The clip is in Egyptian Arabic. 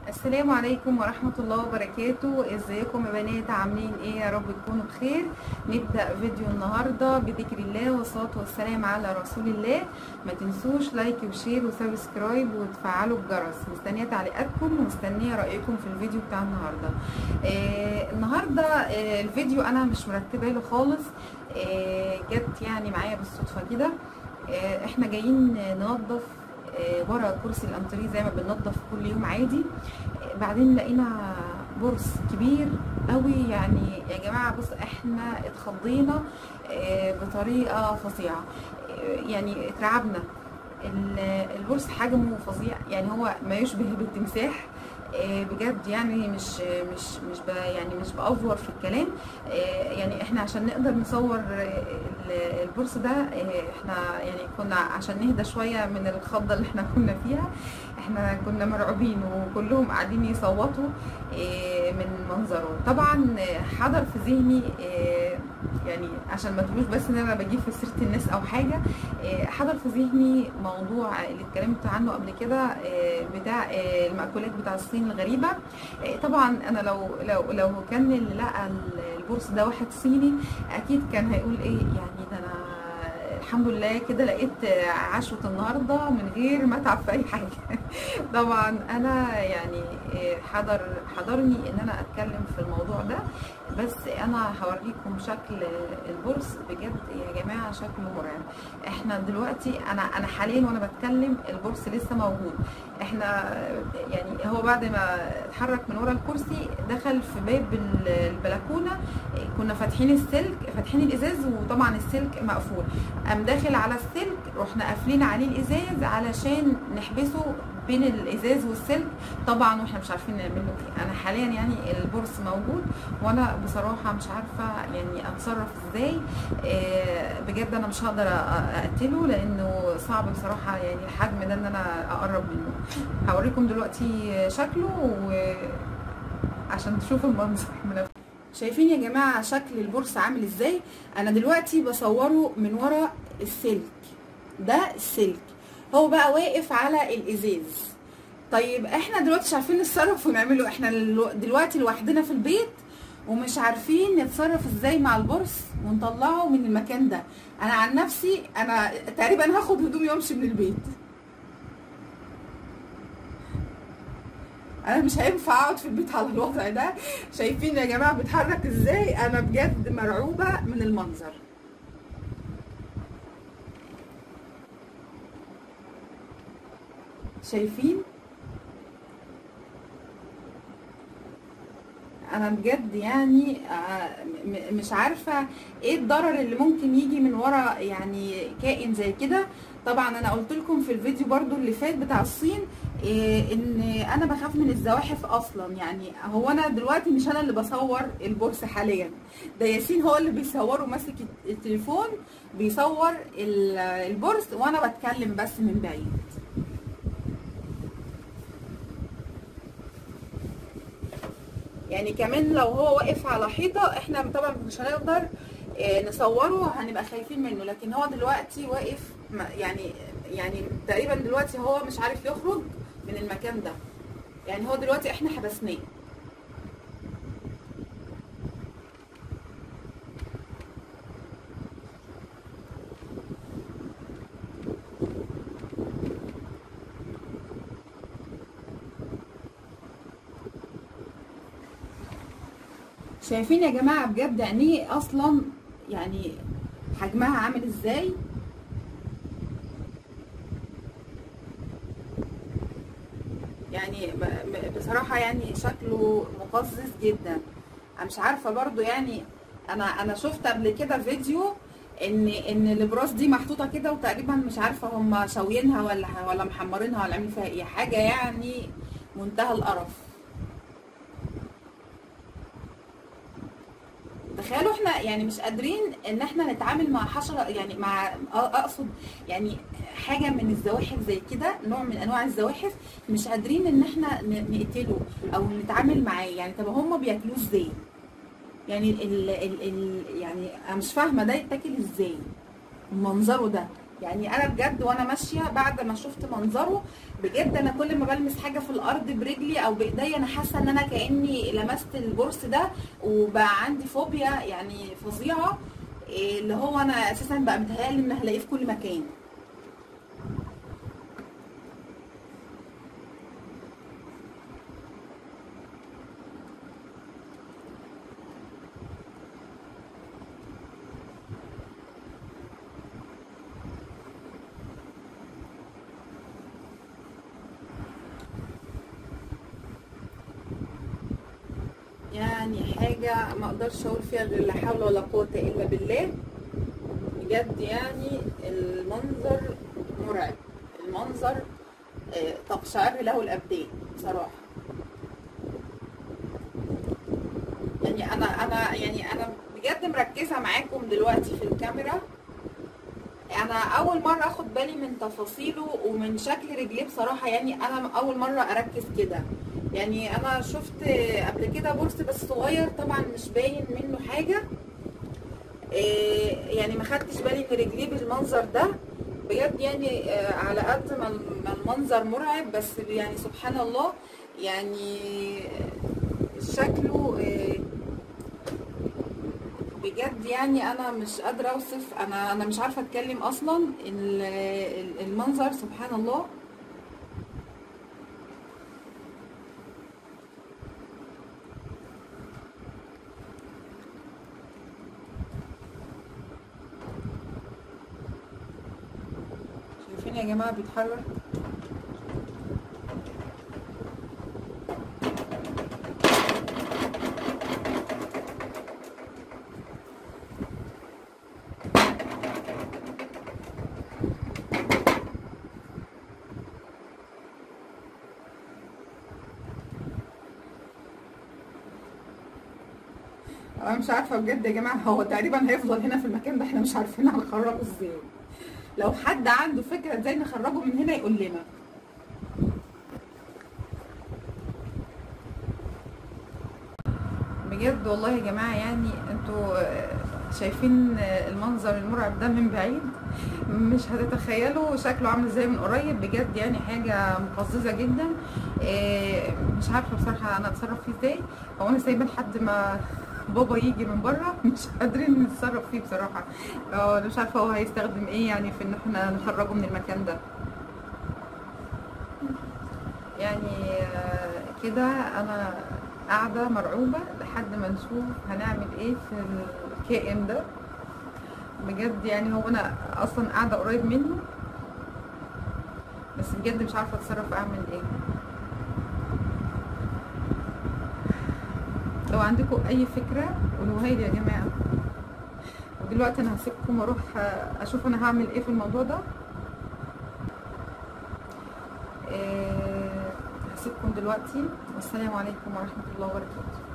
السلام عليكم ورحمة الله وبركاته ازيكم يا بنات عاملين ايه يا رب تكونوا بخير نبدأ فيديو النهاردة بذكر الله والصلاة والسلام على رسول الله ما تنسوش لايك وشير وسبسكرايب وتفعلوا الجرس مستنية تعليقاتكم ومستنية رأيكم في الفيديو بتاع النهاردة آه النهاردة آه الفيديو انا مش مرتبه له خالص آه جت يعني معايا بالصدفة كده آه احنا جايين ننظف ورا كرسي الانتريه زي ما بننضف كل يوم عادي بعدين لقينا برص كبير قوي يعني يا جماعه بص احنا اتخضينا بطريقه فظيعه يعني اترعبنا البرص حجمه فظيع يعني هو ما يشبه بالتمساح بجد يعني مش مش مش يعني مش بافور في الكلام يعني احنا عشان نقدر نصور البورس ده احنا يعني كنا عشان نهدى شويه من الخضه اللي احنا كنا فيها احنا كنا مرعوبين وكلهم قاعدين يصوتوا من منظره طبعا حضر في ذهني يعني عشان ما تقولوش بس ان انا بجيب في سيره الناس او حاجه حضر في ذهني موضوع اللي اتكلمت عنه قبل كده بتاع المأكولات بتاع الصين الغريبه طبعا انا لو لو لو كان اللي لقى البورس ده واحد صيني اكيد كان هيقول ايه يعني ده انا الحمد لله كده لقيت عشوة النهاردة من غير ما اتعب في اي حاجة طبعا انا يعني حضر حضرني ان انا اتكلم في الموضوع ده بس انا هوريكم شكل البورس بجد يا جماعة شكله مرعب احنا دلوقتي انا انا حاليا وانا بتكلم البورس لسه موجود احنا يعني هو بعد ما اتحرك من ورا الكرسي دخل في باب البلكونه كنا فاتحين السلك فاتحين الازاز وطبعا السلك مقفول قام داخل على السلك رحنا قافلين عليه الازاز علشان نحبسه بين الازاز والسلك طبعا واحنا مش عارفين نعمل له ايه انا حاليا يعني البورس موجود وانا بصراحه مش عارفه يعني اتصرف ازاي بجد انا مش هقدر اقتله لانه صعب بصراحه يعني الحجم ده ان انا اقرب منه هوريكم دلوقتي شكله وعشان تشوفوا المنظر من شايفين يا جماعه شكل البورس عامل ازاي انا دلوقتي بصوره من ورا السلك ده السلك هو بقى واقف على الازاز طيب احنا دلوقتي مش عارفين نتصرف ونعمله احنا دلوقتي لوحدنا في البيت ومش عارفين نتصرف ازاي مع البورس ونطلعه من المكان ده انا عن نفسي انا تقريبا هاخد هدومي وامشي من البيت انا مش هينفع اقعد في البيت على الوضع ده شايفين يا جماعه بيتحرك ازاي انا بجد مرعوبه من المنظر شايفين انا بجد يعني مش عارفه ايه الضرر اللي ممكن يجي من ورا يعني كائن زي كده طبعا انا قلت لكم في الفيديو برضو اللي فات بتاع الصين إيه ان انا بخاف من الزواحف اصلا يعني هو انا دلوقتي مش انا اللي بصور البورس حاليا ده ياسين هو اللي بيصوره ماسك التليفون بيصور البورس وانا بتكلم بس من بعيد يعني كمان لو هو واقف على حيطه احنا طبعا مش هنقدر نصوره هنبقى خايفين منه لكن هو دلوقتي واقف يعني يعني تقريبا دلوقتي هو مش عارف يخرج من المكان ده يعني هو دلوقتي احنا حبسناه شايفين يا جماعه بجد عينيه اصلا يعني حجمها عامل ازاي يعني بصراحه يعني شكله مقزز جدا انا مش عارفه برضو يعني انا انا شفت قبل كده فيديو ان ان الابراز دي محطوطه كده وتقريبا مش عارفه هم شاويينها ولا ولا محمرينها ولا عاملين فيها ايه حاجه يعني منتهى القرف تخيلوا احنا يعني مش قادرين ان احنا نتعامل مع حشره يعني مع اقصد يعني حاجه من الزواحف زي كده نوع من انواع الزواحف مش قادرين ان احنا نقتله او نتعامل معاه يعني طب هم بياكلوه ازاي يعني ال ال ال يعني انا مش فاهمه ده يتاكل ازاي منظره ده يعني انا بجد وانا ماشيه بعد ما شفت منظره بجد انا كل ما بلمس حاجه في الارض برجلي او بايديا انا حاسه ان انا كاني لمست البورس ده وبقى عندي فوبيا يعني فظيعه إيه اللي هو انا اساسا بقى متهيألي ان هلاقيه في كل مكان يعني حاجة ما اقدرش اقول فيها غير لا حول ولا قوة الا بالله بجد يعني المنظر مرعب المنظر آه، تقشعر له الابدان بصراحة يعني انا انا يعني انا بجد مركزة معاكم دلوقتي في الكاميرا انا اول مرة اخد بالي من تفاصيله ومن شكل رجليه بصراحة يعني انا اول مرة اركز كده يعني انا شفت قبل كده بورس بس صغير طبعا مش باين منه حاجة إيه يعني ما خدتش بالي ان رجليه بالمنظر ده بجد يعني آه، على قد ما ما المنظر مرعب بس يعني سبحان الله يعني شكله آه، بجد يعني انا مش قادره اوصف انا انا مش عارفه اتكلم اصلا ال- ال- المنظر سبحان الله شايفين يا جماعه بيتحرك انا مش عارفه بجد يا جماعه هو تقريبا هيفضل هنا في المكان ده احنا مش عارفين هنخرجه ازاي لو حد عنده فكره ازاي نخرجه من هنا يقول لنا بجد والله يا جماعه يعني انتوا آه، شايفين آه، المنظر المرعب ده من بعيد مش هتتخيلوا شكله عامل ازاي من قريب بجد يعني حاجه مقززه جدا آه، مش عارفه بصراحه انا اتصرف فيه ازاي هو انا سايبه لحد ما بابا يجي من بره مش قادرين نتصرف فيه بصراحه اه انا مش عارفه هو هيستخدم ايه يعني في ان احنا نخرجه من المكان ده يعني آه، كده انا قاعده مرعوبه لحد ما نشوف هنعمل ايه في الكائن ده بجد يعني هو انا اصلا قاعده قريب منه بس بجد مش عارفه اتصرف اعمل ايه لو عندكم اي فكره قولوها لي يا جماعه ودلوقتي انا هسيبكم واروح آه، اشوف انا هعمل ايه في الموضوع ده آه، هسيبكم دلوقتي والسلام عليكم ورحمه الله وبركاته